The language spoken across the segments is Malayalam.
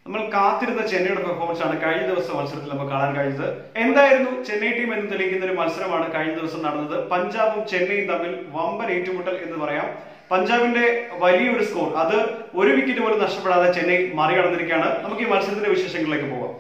നമ്മൾ കാത്തിരുന്ന ചെന്നൈയുടെ പെർഫോമൻസ് ആണ് കഴിഞ്ഞ ദിവസം മത്സരത്തിൽ നമുക്ക് കാണാൻ കഴിഞ്ഞത് എന്തായിരുന്നു ചെന്നൈ ടീം എന്ന് തെളിയിക്കുന്ന ഒരു മത്സരമാണ് കഴിഞ്ഞ ദിവസം നടന്നത് പഞ്ചാബും ചെന്നൈയും തമ്മിൽ വമ്പൻ ഏറ്റുമുട്ടൽ എന്ന് പറയാം പഞ്ചാബിന്റെ വലിയൊരു സ്കോർ അത് ഒരു വിക്കറ്റ് പോലും നഷ്ടപ്പെടാതെ ചെന്നൈ മറികടന്നിരിക്കുകയാണ് നമുക്ക് ഈ മത്സരത്തിന്റെ വിശേഷങ്ങളിലേക്ക് പോകാം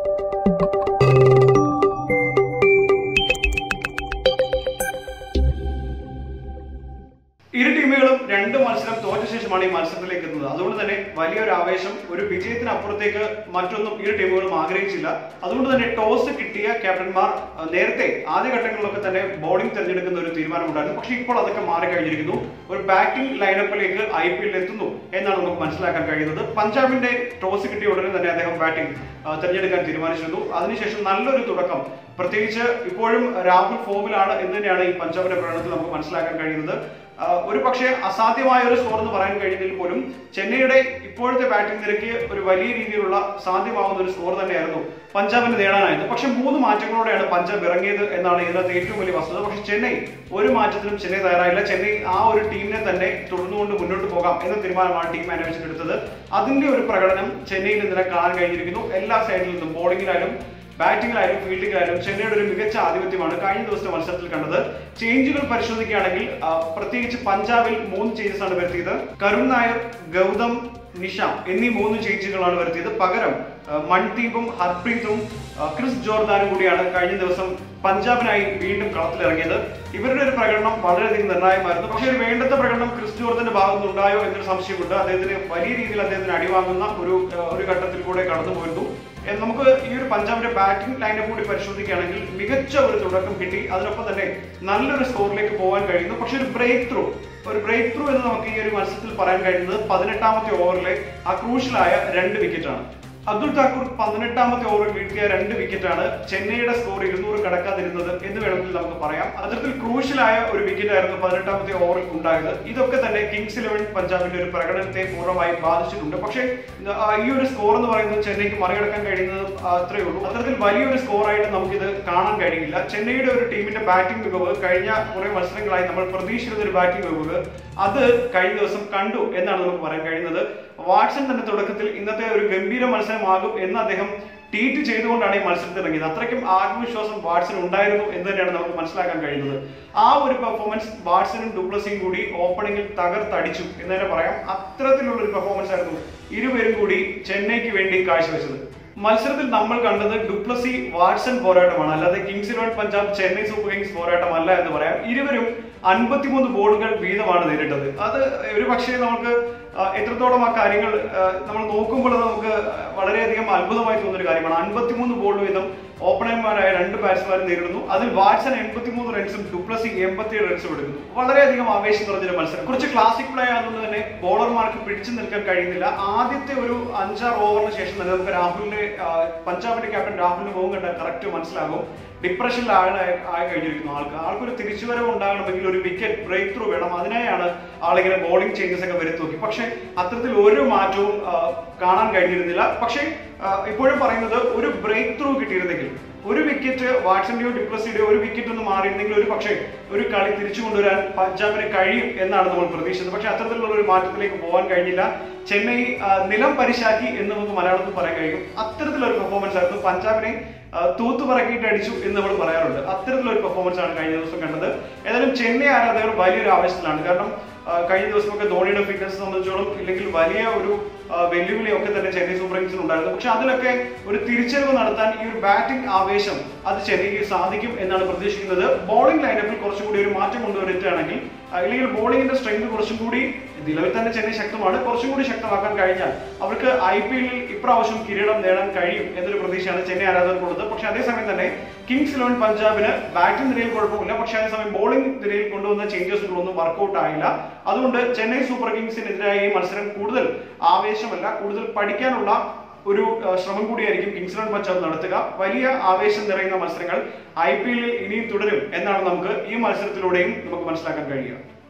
ഇരു ടീമുകളും രണ്ട് മത്സരം തോറ്റ ശേഷമാണ് ഈ മത്സരത്തിലേക്ക് എത്തുന്നത് അതുകൊണ്ട് തന്നെ വലിയൊരു ആവേശം ഒരു വിജയത്തിനപ്പുറത്തേക്ക് മറ്റൊന്നും ഇരു ടീമുകളും ആഗ്രഹിച്ചില്ല അതുകൊണ്ട് തന്നെ ടോസ് കിട്ടിയ ക്യാപ്റ്റന്മാർ അഹ്, നേരത്തെ ആദ്യഘട്ടങ്ങളിലൊക്കെ തന്നെ ബോളിംഗ് തിരഞ്ഞെടുക്കുന്ന ഒരു തീരുമാനമുണ്ടായിരുന്നു പക്ഷേ ഇപ്പോൾ അതൊക്കെ മാറി കഴിഞ്ഞിരിക്കുന്നു ഒരു ബാറ്റിംഗ് ലൈനപ്പിലേക്ക് ഐ പി എൽ എത്തുന്നു എന്നാണ് നമുക്ക് മനസ്സിലാക്കാൻ കഴിയുന്നത് പഞ്ചാബിന്റെ ടോസ് കിട്ടിയ ഉടനെ തന്നെ അദ്ദേഹം ബാറ്റിംഗ് തിരഞ്ഞെടുക്കാൻ തീരുമാനിച്ചിരുന്നു അതിനുശേഷം നല്ലൊരു തുടക്കം പ്രത്യേകിച്ച് ഇപ്പോഴും രാഹുൽ ഫോമിലാണ് എന്ന് തന്നെയാണ് ഈ പഞ്ചാബിന്റെ പ്രകടനത്തിൽ നമുക്ക് മനസ്സിലാക്കാൻ കഴിയുന്നത് ആ, ഒരു പക്ഷേ അസാധ്യമായ ഒരു സ്കോർ എന്ന് പറയാൻ കഴിയുന്നതിൽ പോലും ചെന്നൈയുടെ ഇപ്പോഴത്തെ ബാറ്റിംഗ് നിരക്ക് ഒരു വലിയ രീതിയിലുള്ള സാധ്യമാവുന്ന ഒരു സ്കോർ തന്നെയായിരുന്നു പഞ്ചാബിന് നേടാനായത് പക്ഷെ മൂന്ന് മാറ്റങ്ങളോടെയാണ് പഞ്ചാബ് ഇറങ്ങിയത് എന്നാണ് ഇതിനകത്ത് ഏറ്റവും വലിയ വസ്തുത പക്ഷെ ചെന്നൈ ഒരു മാറ്റത്തിനും ചെന്നൈ തയ്യാറായില്ല ചെന്നൈ ആ ഒരു ടീമിനെ തന്നെ തുടർന്നുകൊണ്ട് മുന്നോട്ട് പോകാം എന്ന തീരുമാനമാണ് ടീം മാനേജ്മെന്റ് എടുത്തത് അതിന്റെ ഒരു പ്രകടനം ചെന്നൈയിൽ ഇന്നലെ കാണാൻ കഴിഞ്ഞിരിക്കുന്നു എല്ലാ സൈഡിൽ നിന്നും ബോളിംഗിലായാലും ബാറ്റിംഗിലായാലും ഫീൽഡിംഗിലായാലും ചെന്നൈയുടെ ഒരു മികച്ച ആധിപത്യമാണ് കഴിഞ്ഞ ദിവസത്തെ മത്സരത്തിൽ കണ്ടത് ചേഞ്ചുകൾ പരിശോധിക്കുകയാണെങ്കിൽ ആ, പ്രത്യേകിച്ച് പഞ്ചാബിൽ മൂന്ന് ചേഞ്ചസ് ആണ് വരുത്തിയത് കരുൺ നായർ ഗൗതം നിഷാം എന്നീ മൂന്ന് ചേഞ്ചുകളാണ് വരുത്തിയത് പകരം ആ, മൺദീപും ഹർപ്രീതും ആ, ക്രിസ് ജോർദാനും കൂടിയാണ് കഴിഞ്ഞ ദിവസം പഞ്ചാബിനായി വീണ്ടും കളത്തിലിറങ്ങിയത് ഇവരുടെ ഒരു പ്രകടനം വളരെയധികം നിർണായകമായിരുന്നു പക്ഷേ ഒരു വേണ്ടത്ര പ്രകടനം ക്രിസ് ജോർദന്റെ ഭാഗത്ത് ഉണ്ടായോ എന്നൊരു സംശയമുണ്ട് അദ്ദേഹത്തിന് വലിയ രീതിയിൽ അദ്ദേഹത്തിന് അടിവാങ്ങുന്ന ഒരു ആ, ഒരു ഘട്ടത്തിൽ കൂടെ കടന്നു പോയിരുന്നു ഏ, നമുക്ക് ഈ ഒരു പഞ്ചാബിന്റെ ബാറ്റിംഗ് ലൈനപ്പ് കൂടി പരിശോധിക്കുകയാണെങ്കിൽ മികച്ച ഒരു തുടക്കം കിട്ടി അതിനൊപ്പം തന്നെ നല്ലൊരു സ്കോറിലേക്ക് പോകാൻ കഴിയുന്നു പക്ഷെ ഒരു ബ്രേക്ക് ത്രൂ ഒരു ബ്രേക്ക് ത്രൂ എന്ന് നമുക്ക് ഈ ഒരു മത്സരത്തിൽ പറയാൻ കഴിയുന്നത് പതിനെട്ടാമത്തെ ഓവറിലെ ആ ക്രൂഷ്യലായ രണ്ട് വിക്കറ്റാണ് അബ്ദുൾ താക്കൂർ പതിനെട്ടാമത്തെ ഓവറിൽ വീഴ്ത്തിയ രണ്ട് വിക്കറ്റാണ് ചെന്നൈയുടെ സ്കോർ ഇരുന്നൂറ് കടക്കാതിരുന്നത് എന്ന് വേണമെങ്കിൽ നമുക്ക് പറയാം അത്തരത്തിൽ ക്രൂഷ്യലായ ഒരു വിക്കറ്റ് ആയിരുന്നു പതിനെട്ടാമത്തെ ഓവറിൽ ഉണ്ടായത് ഇതൊക്കെ തന്നെ കിങ്സ് ഇലവൻ പഞ്ചാബിന്റെ ഒരു പ്രകടനത്തെ പൂർണ്ണമായും ബാധിച്ചിട്ടുണ്ട് പക്ഷേ ആ, ഈ ഒരു സ്കോർ എന്ന് പറയുന്നത് ചെന്നൈക്ക് മറികടക്കാൻ കഴിയുന്നത് അത്രയേ ഉള്ളൂ അത്തരത്തിൽ വലിയൊരു സ്കോറായിട്ട് നമുക്കിത് കാണാൻ കഴിയില്ല ചെന്നൈയുടെ ഒരു ടീമിന്റെ ബാറ്റിംഗ് മികവ് കഴിഞ്ഞ കുറെ മത്സരങ്ങളായി നമ്മൾ പ്രതീക്ഷിച്ചിരുന്ന ഒരു ബാറ്റിംഗ് മികവ് അത് കഴിഞ്ഞ ദിവസം കണ്ടു എന്നാണ് നമുക്ക് പറയാൻ കഴിയുന്നത് വാട്സൺ തന്നെ തുടക്കത്തിൽ ഇന്നത്തെ ഒരു ഗംഭീര മത്സരമാകും എന്ന് അദ്ദേഹം ട്വീറ്റ് ചെയ്തുകൊണ്ടാണ് ഈ മത്സരത്തിൽ ഇറങ്ങിയത് അത്രയ്ക്കും ആത്മവിശ്വാസം വാട്സൺ ഉണ്ടായിരുന്നു എന്ന് തന്നെയാണ് നമുക്ക് മനസ്സിലാക്കാൻ കഴിയുന്നത് ആ ഒരു പെർഫോമൻസ് വാട്സണും ഡുപ്ലസിയും കൂടി ഓപ്പണിംഗിൽ തകർത്തടിച്ചു എന്ന് തന്നെ പറയാം അത്തരത്തിലുള്ള ഒരു പെർഫോമൻസ് ആയിരുന്നു ഇരുവരും കൂടി ചെന്നൈക്ക് വേണ്ടി കാഴ്ചവെച്ചത് മത്സരത്തിൽ നമ്മൾ കണ്ടത് ഡുപ്ലസി വാട്സൺ പോരാട്ടമാണ് അല്ലാതെ Kings Eleven Punjab Chennai Super Kings പോരാട്ടമല്ല എന്ന് പറയാം ഇരുവരും അൻപത്തിമൂന്ന് ബോളുകൾ വീതമാണ് നേരിട്ടത് അത് ഒരു പക്ഷേ നമുക്ക് ആ, എത്രത്തോളം ആ കാര്യങ്ങൾ ആ, നമ്മൾ നോക്കുമ്പോൾ അത് നമുക്ക് വളരെയധികം അത്ഭുതമായി തോന്നുന്ന ഒരു കാര്യമാണ് അൻപത്തിമൂന്ന് ബോൾ വീതം ഓപ്പണർമാരായ രണ്ട് ബാറ്റ്സ്മാരും നേരിടുന്നു അതിൽ വാട്സൺ എൺപത്തിമൂന്ന് റൺസും ഡുപ്ലസി എൺപത്തിയേഴ് റൺസും എടുക്കുന്നു വളരെയധികം ആവേശം നിറഞ്ഞൊരു മത്സരം കുറച്ച് ക്ലാസിക് പ്ലേ ആയതുകൊണ്ട് തന്നെ ബോളർമാർക്ക് പിടിച്ചു നിൽക്കാൻ കഴിയുന്നില്ല ആദ്യത്തെ ഒരു അഞ്ചാറ് ഓവറിന് ശേഷം തന്നെ നമുക്ക് രാഹുലിന്റെ ആ, പഞ്ചാബിന്റെ ക്യാപ്റ്റൻ രാഹുലിന്റെ മുഖം കണ്ടാൽ കറക്റ്റ് മനസ്സിലാകും ഡിപ്രഷനിൽ ആയ ആയി കഴിഞ്ഞിരിക്കുന്നു ആൾക്ക് ആൾക്കൊരു തിരിച്ചുവരവ് ഉണ്ടാകണമെങ്കിൽ ഒരു വിക്കറ്റ് ബ്രേക്ക് ത്രൂ വേണം അതിനായാണ് ആളിങ്ങനെ ബോളിംഗ് ചേഞ്ചസ് ഒക്കെ വരുത്തി നോക്കി പക്ഷേ അത്തരത്തിൽ ഒരു മാറ്റവും ആ, കാണാൻ കഴിഞ്ഞിരുന്നില്ല പക്ഷേ ആ, ഇപ്പോഴും പറയുന്നത് ഒരു ബ്രേക്ക് ത്രൂ കിട്ടിയിരുന്നെങ്കിൽ ഒരു വിക്കറ്റ് വാട്സന്റെയോ ഡിപ്ലസിയുടെയോ ഒരു വിക്കറ്റ് ഒന്ന് മാറിയിരുന്നെങ്കിൽ ഒരു പക്ഷേ ഒരു കളി തിരിച്ചു കൊണ്ടുവരാൻ പഞ്ചാബിന് കഴിയും എന്നാണ് നമ്മൾ പ്രതീക്ഷിച്ചത് പക്ഷേ അത്തരത്തിലുള്ള ഒരു മാറ്റത്തിലേക്ക് പോകാൻ കഴിഞ്ഞില്ല ചെന്നൈ ആ, നിലം പരിശാക്കി എന്ന് നമുക്ക് മലയാളത്തിൽ പറയാൻ കഴിയും അത്തരത്തിലൊരു പെർഫോമൻസ് ആയിരുന്നു പഞ്ചാബിനെ ആ, തൂത്തു പറക്കിയിട്ട് അടിച്ചു എന്ന് നമ്മൾ പറയാറുണ്ട് അത്തരത്തിലൊരു പെർഫോമൻസ് ആണ് കഴിഞ്ഞ ദിവസം കണ്ടത് ഏതായാലും ചെന്നൈ ആരാധകർ വലിയൊരു ആവേശത്തിലാണ് കാരണം ആ, കഴിഞ്ഞ ദിവസമൊക്കെ ധോണിയുടെ ഫിറ്റ്നസ് സംബന്ധിച്ചോളം ഇല്ലെങ്കിൽ വലിയ ഒരു ആ, വെല്ലുവിളി ഒക്കെ തന്നെ ചെന്നൈ സൂപ്പർ കിങ്സിന് ഉണ്ടായിരുന്നു പക്ഷെ അതിലൊക്കെ ഒരു തിരിച്ചറിവ് നടത്താൻ ഈ ഒരു ബാറ്റിംഗ് ആവേശം അത് ചെന്നൈക്ക് സാധിക്കും എന്നാണ് പ്രതീക്ഷിക്കുന്നത് ബോളിംഗ് ലൈനപ്പിൽ കുറച്ചും കൂടി ഒരു മാറ്റം കൊണ്ടുവരുത്തുകയാണെങ്കിൽ ആ, ഇല്ലെങ്കിൽ ബോളിംഗിന്റെ സ്ട്രെങ്ത് കുറച്ചും കൂടി നിലവിൽ തന്നെ ചെന്നൈ ശക്തമാണ് കുറച്ചും കൂടി ശക്തമാക്കാൻ കഴിഞ്ഞാൽ അവർക്ക് ഐ പി എല്ലിൽ ഇപ്രാവശ്യം കിരീടം നേടാൻ കഴിയും എന്നൊരു പ്രതീക്ഷയാണ് ചെന്നൈ ആരാധകർക്കുള്ളത് പക്ഷെ അതേസമയം തന്നെ കിങ്സ് ഇലവൻ പഞ്ചാബിന് ബാറ്റിംഗ് നിരയിൽ കുഴപ്പമില്ല പക്ഷെ അതേസമയം ബോളിംഗ് നിരയിൽ കൊണ്ടുവന്ന ചേഞ്ചസുകളൊന്നും വർക്കൗട്ട് ആയില്ല അതുകൊണ്ട് ചെന്നൈ സൂപ്പർ കിങ്സിനെതിരായ ഈ മത്സരം കൂടുതൽ ആവേശമല്ല കൂടുതൽ പഠിക്കാനുള്ള ഒരു ആ, ശ്രമം കൂടിയായിരിക്കും കിങ്സ് ഇലവൻ പഞ്ചാബ് നടത്തുക വലിയ ആവേശം നിറയുന്ന മത്സരങ്ങൾ ഐ പി എല്ലിൽ ഇനിയും തുടരും എന്നാണ് നമുക്ക് ഈ മത്സരത്തിലൂടെയും നമുക്ക് മനസ്സിലാക്കാൻ കഴിയുക